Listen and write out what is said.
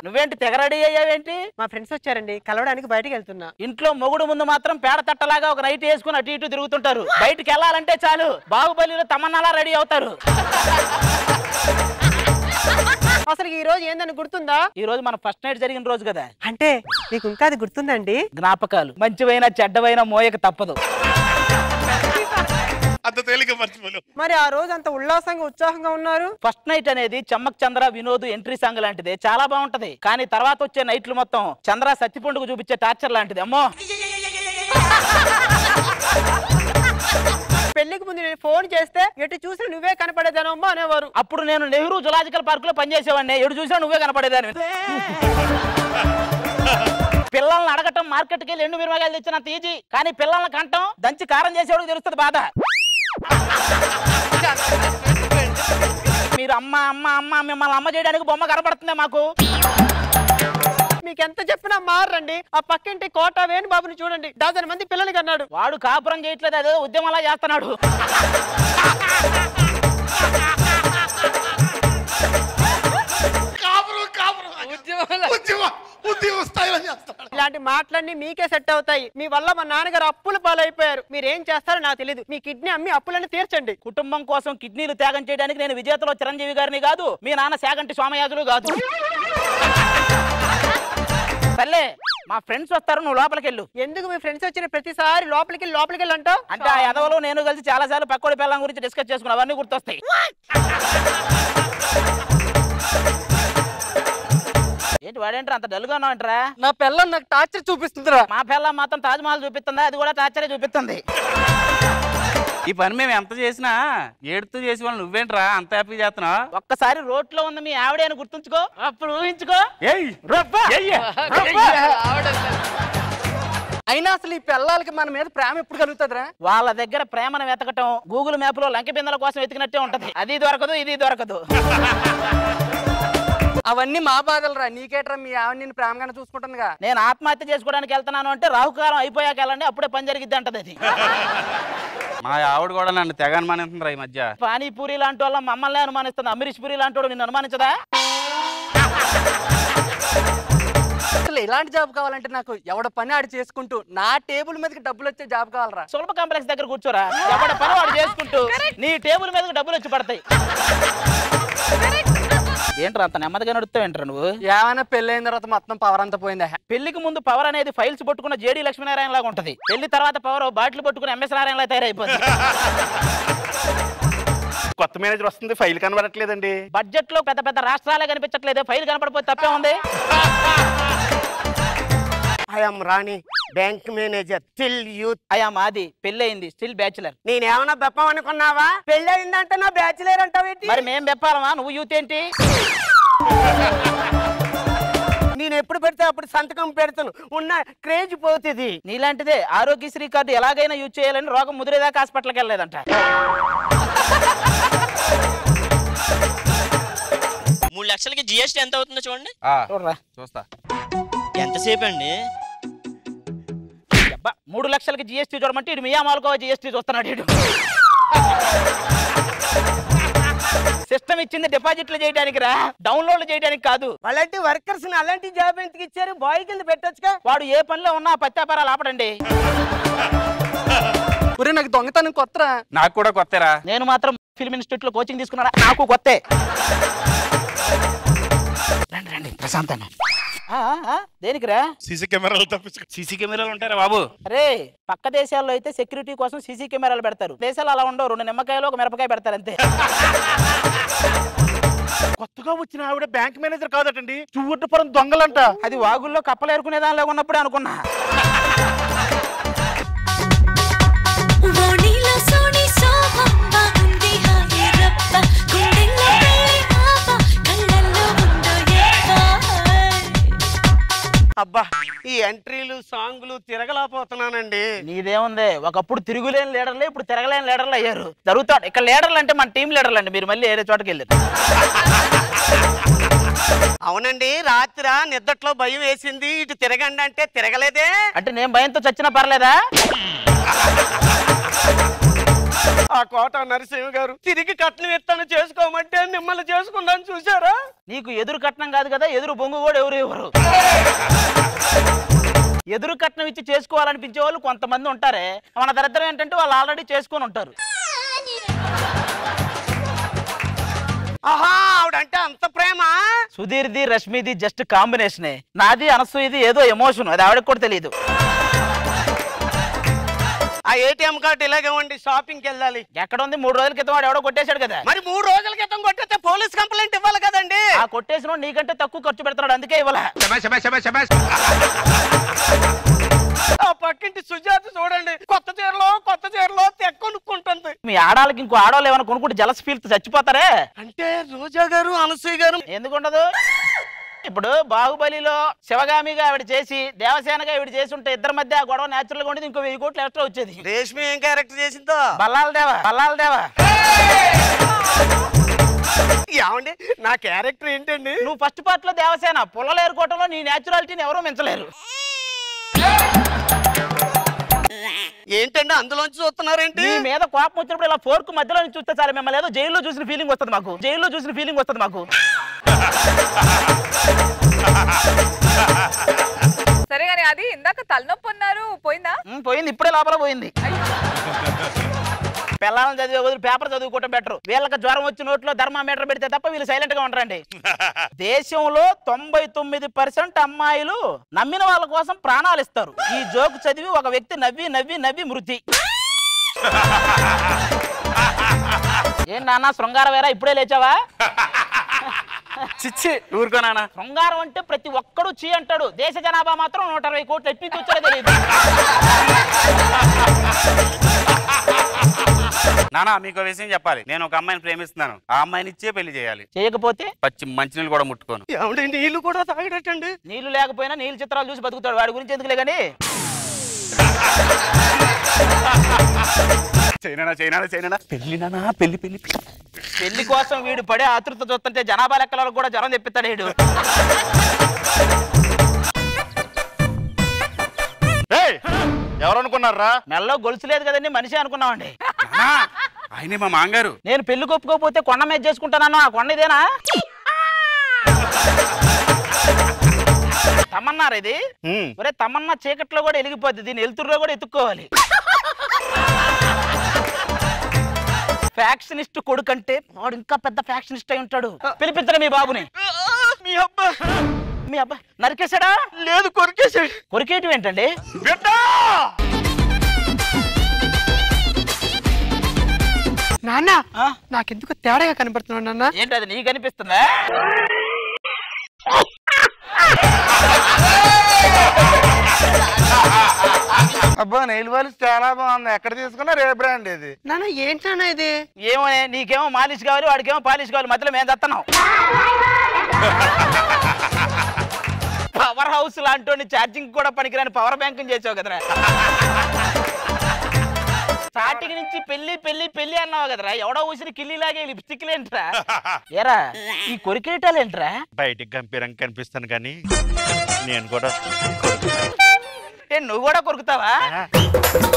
నువ్వేంటి తెగ రెడీ అయ్యావేంటి మా ఫ్రెండ్స్ వచ్చారండి కలవడానికి బయటికి వెళ్తున్నా ఇంట్లో మొగుడు ముందు మాత్రం పేడ తట్టలాగా ఒక నైట్ వేసుకుని అటు ఇటు తిరుగుతుంటారు బయటికి వెళ్ళాలంటే చాలు బాహుబలిలో తమన్నాలా రెడీ అవుతారు అసలు ఈ రోజు ఏందని గుర్తుందా ఈ రోజు మన ఫస్ట్ నైట్ జరిగిన రోజు కదా అంటే మీకు ఇంకా అది గుర్తుందండి జ్ఞాపకాలు మంచివైన చెడ్డవైన మోయక తప్పదు అంత తేలిక మర్చిపోలేవు మరి ఆ రోజు అంత ఉల్లాసంగా ఉత్సాహంగా ఉన్నారు ఫస్ట్ నైట్ అనేది చమ్మక్ చంద్ర వినోద్ ఎంట్రీ సాంగ్ లాంటిది చాలా బాగుంటది కానీ తర్వాత వచ్చే నైట్లు మొత్తం చంద్ర సత్తిపండుకు చూపించే టార్చర్ లాంటిది అమ్మో పెళ్లికి ముందు నేను ఫోన్ చేస్తే ఎటు చూసి నువ్వే కనపడేదానమ్మా అనేవారు అప్పుడు నేను నెహ్రూ జులాజికల్ పార్క్ లో పనిచేసేవాడిని ఎడు చూసినా నువ్వే కనపడేదాన్ని పిల్లల్ని అడగటం మార్కెట్కి వెళ్ళి ఎండు మిరమకాయలు తెచ్చినంత ఈజీ కానీ పిల్లల్ని కంటం దంచి కారం చేసేవాడికి తెలుస్తుంది బాధ మీరు అమ్మ అమ్మ అమ్మ మిమ్మల్ని అమ్మ చేయడానికి బొమ్మ కనపడుతుంది మాకు మీకు ఎంత చెప్పినా మారండి ఆ పక్కింటి కోట వేణు బాబుని చూడండి డజన్ మంది పిల్లలకి అన్నాడు వాడు కాపురం చేయట్లేదు అదే ఉద్యమంలా చేస్తున్నాడు కాపురం కాపురం ఉద్యమ ఉద్యమ స్థాయిలో చేస్తాడు ఇలాంటి మాటలన్నీ మీకే సెట్ అవుతాయి మీ వల్ల మా నాన్నగారు అప్పుల పాలైపోయారు మీరు ఏం చేస్తారో నాకు తెలియదు మీ కిడ్నీ అమ్మి అప్పులన్నీ తీర్చండి కుటుంబం కోసం కిడ్నీలు త్యాగం చేయడానికి నేను విజేతలో చిరంజీవి గారిని కాదు మీ నాన్న శాగంటి సోమయాజులు కాదు సర్లే మా ఫ్రెండ్స్ వస్తారు నువ్వు లోపలికి వెళ్ళు ఎందుకు మీ ఫ్రెండ్స్ వచ్చిన ప్రతిసారి లోపలికి వెళ్ళి లోపలికి వెళ్ళి అంటావు అంటే ఆ ఎదవలో నేను కలిసి చాలా సార్లు పక్కోడి పిల్లల గురించి డిస్కస్ చేసుకున్నా అవన్నీ గుర్తొస్తాయి ఏంటి వాడేంట్రా అంత డల్గా ఉన్నావంటరా నా పిల్లని నాకు టార్చర్ చూపిస్తుందిరా మా పిల్ల మాత్రం తాజ్ మహల్ చూపిస్తుందా అది కూడా టార్చరే చూపిస్తుంది ఈ పని మేము ఎంత చేసినా ఏడుతూ చేసి వాళ్ళు నువ్వేంట్రా అంత హ్యాపీ చేస్తున్నావు ఒక్కసారి రోడ్లో ఉంది మీ ఆవిడే అని గుర్తుంచుకో అప్పుడు ఊహించుకో ఏయ్ రబ్బా! ఏయ్య! రబ్బా! అయినా అసలు ఈ పిల్లలకి మన మీద ప్రేమ ఎప్పుడు కలుగుతుందిరా వాళ్ళ దగ్గర ప్రేమను వెతకటం గూగుల్ మ్యాప్ లో లంక బిందెల కోసం వెతికినట్టే ఉంటది అది దొరకదు ఇది దొరకదు అవన్నీ మా బాధలురా నీకేట్రా మీ ఆవిడ నిన్ను ప్రేమగానే చూసుకుంటుందిగా నేను ఆత్మహత్య చేసుకోవడానికి వెళ్తున్నాను అంటే రాహుకాలం అయిపోయాక వెళ్ళండి అప్పుడే పని జరిగిద్ది అంటది అది మా ఆవిడ కూడా నన్ను తెగ అనుమానిస్తుందిరా ఈ మధ్య పానీపూరి లాంటి వాళ్ళ మమ్మల్ని అనుమానిస్తుంది అమరీష్ పూరి లాంటి వాడు నిన్ను అనుమానించదా అసలు ఎలాంటి జాబ్ కావాలంటే నాకు ఎవడ పని ఆడు చేసుకుంటూ నా టేబుల్ మీదకి డబ్బులు వచ్చే జాబ్ కావాలరా సులభ కాంప్లెక్స్ దగ్గర కూర్చోరా ఎవడ పని వాడు చేసుకుంటూ నీ టేబుల్ మీదకి డబ్బులు వచ్చి పడతాయి ఏంట్రా అంత నెమ్మదిగా నడుస్తావు ఏంట్రా నువ్వు ఏమైనా పెళ్ళైన తర్వాత మొత్తం పవర్ అంతా పోయిందా పెళ్లికి ముందు పవర్ అనేది ఫైల్స్ పట్టుకున్న జేడి లక్ష్మీనారాయణ లాగా ఉంటది పెళ్లి తర్వాత పవర్ బాటిల్ పట్టుకున్న ఎంఎస్ నారాయణ లాగా తయారైపోతుంది కొత్త మేనేజర్ వస్తుంది ఫైల్ కనబడట్లేదండి బడ్జెట్ లో పెద్ద పెద్ద రాష్ట్రాలే కనిపించట్లేదు ఫైల్ కనపడిపోతే తప్పే ఉంది I'm Rani bank manager still youth అయ్యా మాది పెళ్ళయింది స్టిల్ బ్యాచులర్ నేనేమన్నా బెప్పం అనుకున్నావా పెళ్ళయిందంటే నా బ్యాచులర్ అంటావేంటి మరి మేం బెప్పాలమా నువ్వు యూత్ ఏంటి నేను ఎప్పుడు పెడితే అప్పుడు సంతకం పెడతాను ఉన్న క్రేజ్ పోతుంది నీలాంటిదే ఆరోగ్యశ్రీ కార్డు ఎలాగైనా యూజ్ చేయాలని రోగం ముదిరేదాకా హాస్పిటల్కి వెళ్ళలేదంట మూడు లక్షలకి జిఎస్టీ ఎంత అవుతుందో చూడండి ఆ, చూడరా చూస్తా ఎంతసేపు అండి అబ్బా, మూడు లక్షలకి జిఎస్టీ చూడమంటే ఇటు మియా మాల్కో జిఎస్టీ చూస్తున్నాడు ఇటు సిస్టమ్ ఇచ్చింది డిపాజిట్లు చేయడానికి రా డౌన్లోడ్ చేయడానికి కాదు అలాంటి వర్కర్స్ అలాంటి జాబ్ ఎందుకు ఇచ్చారు బాయ్ కింద పెట్టొచ్చుగా వాడు ఏ పనిలో ఉన్నా పత్యాపారాలు ఆపడండి ఒరే నాకు దొంగతనం కొత్తరా నాకు కూడా కొత్తరా నేను మాత్రం ఫిల్మ్ ఇన్స్టిట్యూట్ లో కోచింగ్ తీసుకున్నాడా నాకు కొత్తే రండి రండి ప్రశాంతన్న ఆ, ఆ, ఆ, దేనికిరా సీసీ కెమెరాలు తప్పించుకో సీసీ కెమెరాలు ఉంటారా బాబు అరే పక్క దేశాల్లో అయితే సెక్యూరిటీ కోసం సీసీ కెమెరాలు పెడతారు దేశాలు అలా ఉండవు రెండు నిమ్మకాయలు ఒక మిరపకాయ పెడతారు అంతే కొత్తగా వచ్చిన ఆవిడ బ్యాంక్ మేనేజర్ కాదటండి చువ్వట్టుపురం దొంగలంట అది వాగుల్లో కప్పలు ఏరుకునే దానిలో ఉన్నప్పుడే అనుకున్నా ఓణిలో సోని సోహమ్మ ఉంది హాయే రప్ప గుండెల్లో పెళ్ళి ఆప కళ్ళల్లో ఉందో ఎప్ప అబ్బా ఈ ఎంట్రీలు సాంగ్లు తిరగలేకపోతున్నానండి నీదేముంది ఒకప్పుడు తిరుగులేని లీడర్లు ఇప్పుడు తిరగలేని లీడర్లు అయ్యారు జరుగుతాడు ఇక్కడ లీడర్లు అంటే మన టీం లీడర్లు అండి మీరు మళ్ళీ వేరే చోటకి వెళ్ళారు అవునండి రాత్రి నిద్దట్లో భయం వేసింది ఇటు తిరగండి అంటే తిరగలేదే అంటే నేను భయంతో చచ్చినా పర్లేదా ఆ కోట నరసింహ గారు తిరిగి కట్నం ఇస్తాను చేసుకోమంటే మిమ్మల్ని చేసుకున్నాను చూసారా నీకు ఎదురు కట్నం కాదు కదా ఎదురు బొంగు కూడా ఎవరు ఎవరు ఎదురు కట్నం ఇచ్చి చేసుకోవాలనిపించే వాళ్ళు కొంతమంది ఉంటారే మన దరిద్రం ఏంటంటే వాళ్ళు ఆల్రెడీ చేసుకొని ఉంటారు ఆహా ఆవిడంటే అంత ప్రేమ సుధీర్ది రష్మిది జస్ట్ కాంబినేషనే నాది అనసూయది ఏదో ఎమోషన్ అది ఆవిడకి కూడా తెలియదు ఆ ఏటీఎం కార్డు ఇలాగే ఉండి షాపింగ్కి వెళ్ళాలి ఎక్కడ ఉంది మూడు రోజుల క్రితం వాడు ఎవడో కొట్టేశాడు కదా మరి మూడు రోజుల క్రితం కొట్టితే పోలీస్ కంప్లైంట్ ఇవ్వాలి కదండి ఆ కొట్టేసిన నీకంటే తక్కువ ఖర్చు పెడుతున్నాడు అందుకే ఇవ్వాల ఆ పక్కింటి సుజాత చూడండి కొత్త చీరలో కొత్త చీరలో తెక్కొనుక్కుంటుంది మీ ఆడాలకి ఇంకో ఆడవాళ్ళు ఏమైనా కొనుక్కుంటే జలస్ ఫీల్ చచ్చిపోతారే అంటే రోజా గారు అనసూయ గారు ఎందుకుండదు ఇప్పుడు బాహుబలిలో శివగామిగా ఆవిడ చేసి దేవసేనగా ఆవిడ చేసి ఉంటే ఇద్దరి మధ్య ఆ గొడవ న్యాచురల్ గా ఉండేది ఇంకో వెయ్యి కోట్లు ఎక్స్ట్రా వచ్చేది రేష్మి ఏం క్యారెక్టర్ చేసిందో బల్లాల దేవా బల్లాల దేవా ఏమండి నా క్యారెక్టర్ ఏంటండి నువ్వు ఫస్ట్ పార్ట్ లో దేవసేన పుల్లలేరు కోటలో నీ న్యాచురాలిటీని ఎవరూ మించలేరు ఏంటండి అందులోంచి చూస్తున్నారేంటి నీ మీద కోపం వచ్చినప్పుడు ఇలా ఫోర్క్ మధ్యలో నుంచి చూస్తే చాలు మిమ్మల్ని ఏదో జైల్లో చూసిన ఫీలింగ్ వస్తుంది మాకు జైల్లో చూసిన ఫీలింగ్ వస్తుంది మాకు సరే గాని అది ఇందాక తలనొప్పి అన్నారు పోయిందా ఉమ్, పోయింది ఇప్పుడే లోపల పోయింది పిల్లలను చదివే వదిలి పేపర్ చదువుకోవటం బెటర్ వీళ్ళకి జ్వరం వచ్చి నోట్లో థర్మామీటర్ పెడితే తప్ప వీళ్ళు సైలెంట్ గా ఉంటారండి దేశంలో తొంభై తొమ్మిది పర్సెంట్ అమ్మాయిలు నమ్మిన వాళ్ళ కోసం ప్రాణాలు ఇస్తారు ఈ జోక్ చదివి ఒక వ్యక్తి నవ్వి నవ్వి నవ్వి మృతి ఏం నాన్న శృంగార వేరా ఇప్పుడే లేచావా చిచ్చి ఊరుకోనానా శృంగారం అంటే ప్రతి ఒక్కడు చీ అంటాడు దేశ జనాభా మాత్రం నూట అరవై కోట్లు ఎట్టించి వచ్చారో తెలియదు నానా మీకు ఒక విషయం చెప్పాలి నేను ఒక అమ్మాయిని ప్రేమిస్తున్నాను ఆ అమ్మాయిని ఇచ్చే పెళ్లి చేయాలి చేయకపోతే పచ్చి మంచినీళ్ళు కూడా ముట్టుకోను ఏమండి నీళ్లు కూడా తాగడటండి నీళ్లు లేకపోయినా నీళ్ళ చిత్రాలు చూసి బతుకుతాడు వాడి గురించి ఎందుకులే కానీ చైనా చైనా చైనా పెళ్లి నానా పెళ్లి పెళ్లి పెళ్లి. పెళ్లి కోసం వీడు పడే ఆతృత చూస్తుంటే జనాభా లెక్కలలో కూడా జ్వరం తెప్పిస్తాడు వీడు ఎవరనుకున్నారా మెల్లో గొలుసు లేదు కదండి మనిషి అనుకున్నామండి నానా, ఆయనే మా మాంగారు నేను పెళ్లి కొప్పుకోకపోతే కొండ మీద చేసుకుంటాను ఆ కొండ ఇదేనా తమన్నారు ఇది ఒరే తమన్నా చీకట్లో కూడా వెలిగిపోద్ది దీని వెలుతురులో కూడా ఎత్తుక్కోవాలి ఫ్యాక్షనిస్ట్ కొడుకంటే వాడు ఇంకా పెద్ద ఫ్యాక్షనిస్ట్ అయి ఉంటాడు పిలిపిద్దరు మీ బాబుని మీ అబ్బా మీ అబ్బాయి నరికేశాడా లేదు కొరికేసాడు కొరికేయటం ఏంటండి నాన్న ఆ? నాకెందుకు తేడాగా కనబడుతున్నావు నాన్న ఏంటి అది నీకు అనిపిస్తుందా అబ్బా నెయిల్ పాలిష్ చాలా బాగుంది ఎక్కడ తీసుకున్నా రే బ్రాండ్ ఇది నాన్న ఏంటి నాన్న ఇది ఏమో నీకేమో మాలిష్ కావాలి వాడికేమో పాలిష్ కావాలి మధ్యలో మేము తెస్తున్నాం పవర్ హౌస్ లాంటి ఛార్జింగ్ కూడా పనికిరాని పవర్ బ్యాంక్ చేసావు కదరా స్టార్టింగ్ నుంచి పెళ్లి పెళ్లి పెళ్లి అన్నావు కదరా ఎవడో ఊసిన కిల్లిలాగే లిప్స్టిక్ లేంట్రా ఏరా ఈ కొరికేటాలేంట్రా బయటికి గంభీరంగా కనిపిస్తాను కానీ నేను కూడా ఏ నువ్వు కూడా కొరుకుతావా